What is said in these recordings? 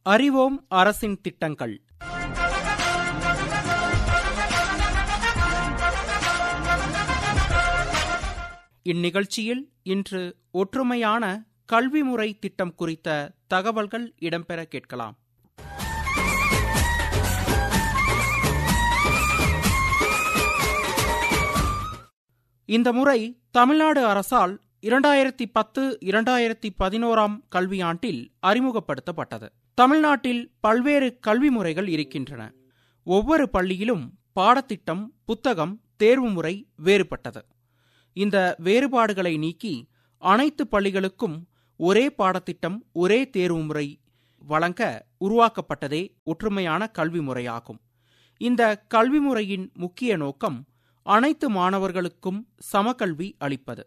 அறிவோம் அரசின் திட்டங்கள் இந்நிகழ்ச்சியில் இன்று ஒற்றுமையான கல்வி முறை திட்டம் குறித்த தகவல்கள் இடம்பெற கேட்கலாம் இந்த முறை தமிழ்நாடு அரசால் இரண்டாயிரத்தி பத்து இரண்டாயிரத்தி பதினோராம் கல்வியாண்டில் அறிமுகப்படுத்தப்பட்டது தமிழ்நாட்டில் பல்வேறு கல்வி முறைகள் இருக்கின்றன ஒவ்வொரு பள்ளியிலும் பாடத்திட்டம் புத்தகம் தேர்வு முறை வேறுபட்டது இந்த வேறுபாடுகளை நீக்கி அனைத்து பள்ளிகளுக்கும் ஒரே பாடத்திட்டம் ஒரே தேர்வு முறை வழங்க உருவாக்கப்பட்டதே ஒற்றுமையான கல்வி முறையாகும் இந்த கல்வி முறையின் முக்கிய நோக்கம் அனைத்து மாணவர்களுக்கும் சமகல்வி அளிப்பது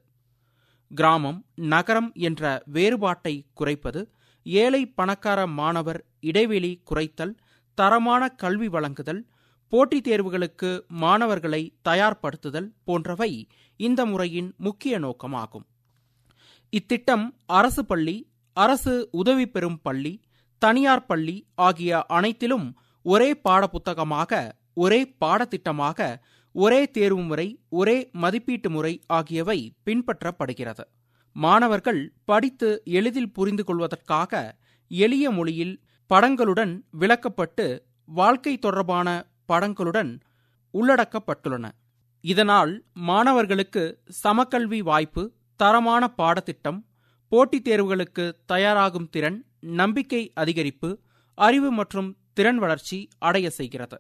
கிராமம் நகரம் என்ற வேறுபாட்டை குறைப்பது ஏழை பணக்கார மாணவர் இடைவெளி குறைத்தல் தரமான கல்வி வழங்குதல் போட்டித் தேர்வுகளுக்கு மாணவர்களை தயார்படுத்துதல் போன்றவை இந்த முறையின் முக்கிய நோக்கமாகும் இத்திட்டம் அரசு பள்ளி அரசு உதவி பெறும் பள்ளி தனியார் பள்ளி ஆகிய அனைத்திலும் ஒரே பாடப்புத்தகமாக ஒரே பாடத்திட்டமாக ஒரே தேர்வு முறை ஒரே மதிப்பீட்டு முறை ஆகியவை பின்பற்றப்படுகிறது மாணவர்கள் படித்து எளிதில் புரிந்து கொள்வதற்காக எளிய மொழியில் படங்களுடன் விளக்கப்பட்டு வாழ்க்கை தொடர்பான படங்களுடன் உள்ளடக்கப்பட்டுள்ளன இதனால் மாணவர்களுக்கு சமக்கல்வி வாய்ப்பு தரமான பாடத்திட்டம் போட்டித் தேர்வுகளுக்கு தயாராகும் திறன் நம்பிக்கை அதிகரிப்பு அறிவு மற்றும் திறன் வளர்ச்சி அடைய செய்கிறது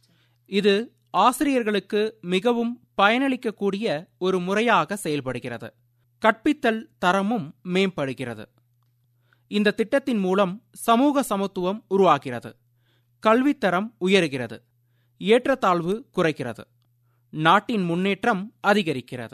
இது ஆசிரியர்களுக்கு மிகவும் பயனளிக்கக்கூடிய ஒரு முறையாக செயல்படுகிறது கற்பித்தல் தரமும் மேம்படுகிறது இந்த திட்டத்தின் மூலம் சமூக சமத்துவம் உருவாகிறது கல்வித்தரம் உயருகிறது ஏற்றத்தாழ்வு குறைக்கிறது நாட்டின் முன்னேற்றம் அதிகரிக்கிறது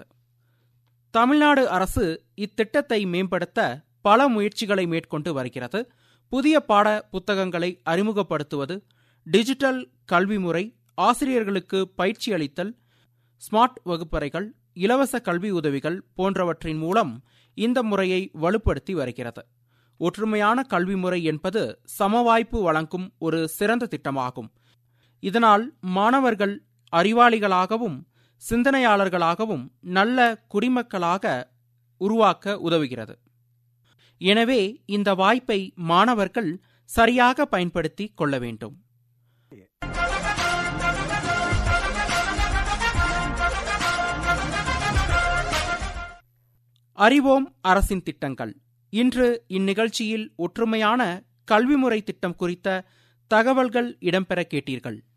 தமிழ்நாடு அரசு இத்திட்டத்தை மேம்படுத்த பல முயற்சிகளை மேற்கொண்டு வருகிறது புதிய பாட புத்தகங்களை அறிமுகப்படுத்துவது டிஜிட்டல் கல்வி முறை ஆசிரியர்களுக்கு பயிற்சி அளித்தல் ஸ்மார்ட் வகுப்பறைகள் இலவச கல்வி உதவிகள் போன்றவற்றின் மூலம் இந்த முறையை வலுப்படுத்தி வருகிறது ஒற்றுமையான கல்வி முறை என்பது சமவாய்ப்பு வழங்கும் ஒரு சிறந்த திட்டமாகும் இதனால் மாணவர்கள் அறிவாளிகளாகவும் சிந்தனையாளர்களாகவும் நல்ல குடிமக்களாக உருவாக்க உதவுகிறது எனவே இந்த வாய்ப்பை மாணவர்கள் சரியாக பயன்படுத்தி கொள்ள வேண்டும் அறிவோம் அரசின் திட்டங்கள் இன்று இந்நிகழ்ச்சியில் ஒற்றுமையான கல்வி முறை திட்டம் குறித்த தகவல்கள் இடம்பெற கேட்டீர்கள்